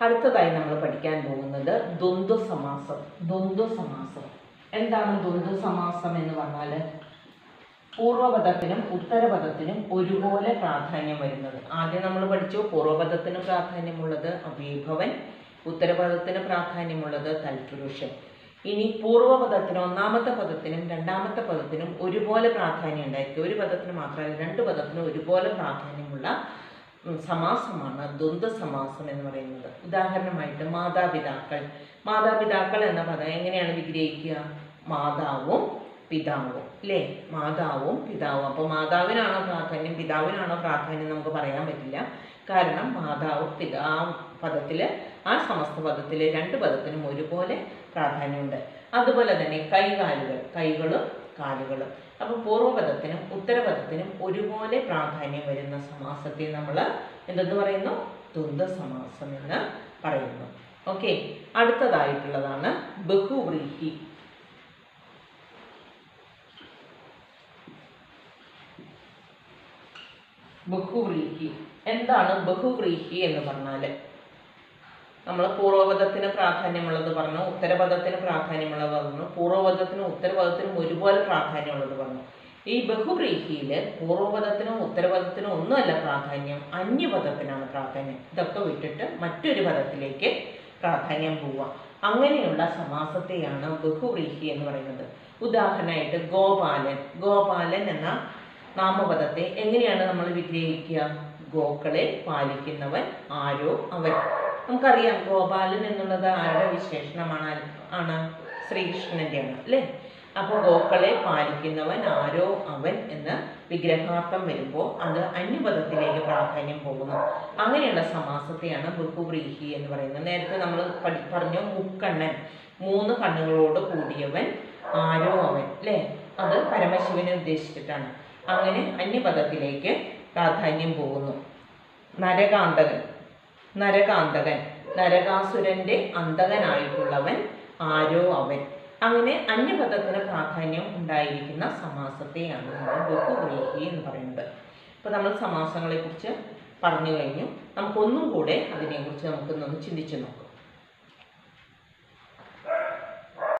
അടുത്തതായി നമ്മൾ പഠിക്കാൻ പോകുന്നത് ദ്വന്ദ്വ സമാസം ദ്വന്ദ്വ സമാസം എന്താണ് ദ്വന്ദ്വ സമാസം എന്ന് പറഞ്ഞാൽ പൂർവപദത്തിനും ഉത്തരപദത്തിനും ഒരുപോലെ പ്രാധാന്യം വരുന്നത് ആദ്യം നമ്മൾ പഠിച്ചു പൂർവപദത്തിന് പ്രാധാന്യമുള്ളത് അഭീഭവൻ ഉത്തരപദത്തിന് പ്രാധാന്യമുള്ളത് തൽപുരുഷൻ ഇനി പൂർവപദത്തിന് ഒന്നാമത്തെ പദത്തിനും രണ്ടാമത്തെ പദത്തിനും ഒരുപോലെ പ്രാധാന്യം ഉണ്ടായിരിക്കും ഒരു പദത്തിന് മാത്രമല്ല രണ്ട് പദത്തിനും ഒരുപോലെ പ്രാധാന്യമുള്ള ഉം, സമാസമാണ് ദ്വന്ദ്വ സമാസം എന്ന് പറയുന്നത് ഉദാഹരണമായിട്ട് മാതാപിതാക്കൾ മാതാപിതാക്കൾ എന്ന പദം എങ്ങനെയാണ് വിഗ്രഹിക്കുക മാതാവും പിതാവും അല്ലേ മാതാവും പിതാവും അപ്പോൾ മാതാവിനാണോ പ്രാധാന്യം പിതാവിനാണോ പ്രാധാന്യം നമുക്ക് പറയാൻ പറ്റില്ല കാരണം മാതാവ് പിതാ പദത്തിൽ ആ സമസ്ത പദത്തിൽ രണ്ട് പദത്തിനും ഒരുപോലെ പ്രാധാന്യമുണ്ട് അതുപോലെ തന്നെ കൈകാലുകൾ കൈകളും കാലുകളും അപ്പോൾ പൂർവ്വപദത്തിനും ഉത്തരപദത്തിനും ഒരുപോലെ പ്രാധാന്യം വരുന്ന സമാസത്തെ നമ്മൾ എന്തെന്ന് പറയുന്നു ദ്വന്ദ്വ സമാസം എന്ന് പറയുന്നു ഓക്കെ അടുത്തതായിട്ടുള്ളതാണ് ബഹുവ്രീഹി ബഹുവ്രീഹി എന്താണ് ബഹുവ്രീഹി എന്ന് പറഞ്ഞാൽ നമ്മൾ പൂർവ്വപദത്തിന് പ്രാധാന്യമുള്ളത് പറഞ്ഞു ഉത്തരപദത്തിന് പ്രാധാന്യമുള്ളത് പറഞ്ഞു പൂർവ്വപദത്തിനും ഉത്തരപദത്തിനും ഒരുപോലെ പ്രാധാന്യമുള്ളത് പറഞ്ഞു ഈ ബഹുവ്രീഹിയിൽ പൂർവ്വപദത്തിനും ഉത്തരപദത്തിനും ഒന്നുമല്ല പ്രാധാന്യം അന്യപദത്തിനാണ് പ്രാധാന്യം ഇതൊക്കെ വിട്ടിട്ട് മറ്റൊരു പദത്തിലേക്ക് പ്രാധാന്യം പോവാം അങ്ങനെയുള്ള സമാസത്തെയാണ് ബഹുവ്രീഹി എന്ന് പറയുന്നത് ഉദാഹരണമായിട്ട് ഗോപാലൻ ഗോപാലൻ എന്ന നാമപദത്തെ എങ്ങനെയാണ് നമ്മൾ വിഗ്രഹിക്കുക ഗോക്കളെ പാലിക്കുന്നവൻ ആരോ അവൻ നമുക്കറിയാം ഗോപാലൻ എന്നുള്ളത് ആരുടെ വിശേഷണമാണ് ആണ് ശ്രീകൃഷ്ണൻ്റെയാണ് അല്ലേ അപ്പോൾ ഗോക്കളെ പാലിക്കുന്നവൻ ആരോ അവൻ എന്ന് വിഗ്രഹാർത്ഥം വരുമ്പോൾ അത് അന്യപദത്തിലേക്ക് പ്രാധാന്യം പോകുന്നു അങ്ങനെയുള്ള സമാസത്തെയാണ് ബഹുവ്രീഹി എന്ന് പറയുന്നത് നേരത്തെ നമ്മൾ പഠി പറഞ്ഞു മുക്കണ്ണൻ മൂന്ന് കണ്ണുകളോട് കൂടിയവൻ ആരോ അവൻ അല്ലേ അത് പരമശിവനെ ഉദ്ദേശിച്ചിട്ടാണ് അങ്ങനെ അന്യപദത്തിലേക്ക് പ്രാധാന്യം പോകുന്നു നരകാന്തകൻ നരകാന്തകൻ നരകാസുരന്റെ അന്തകനായിട്ടുള്ളവൻ ആരോ അവൻ അങ്ങനെ അന്യപദത്തിന് പ്രാധാന്യം ഉണ്ടായിരിക്കുന്ന സമാസത്തെയാണ് നമ്മൾ ബഹുവ്രീഹി എന്ന് പറയുന്നത് ഇപ്പോൾ നമ്മൾ സമാസങ്ങളെ കുറിച്ച് പറഞ്ഞു കഴിഞ്ഞു നമുക്കൊന്നും കൂടെ അതിനെക്കുറിച്ച് നമുക്കൊന്നൊന്ന് ചിന്തിച്ചു നോക്കാം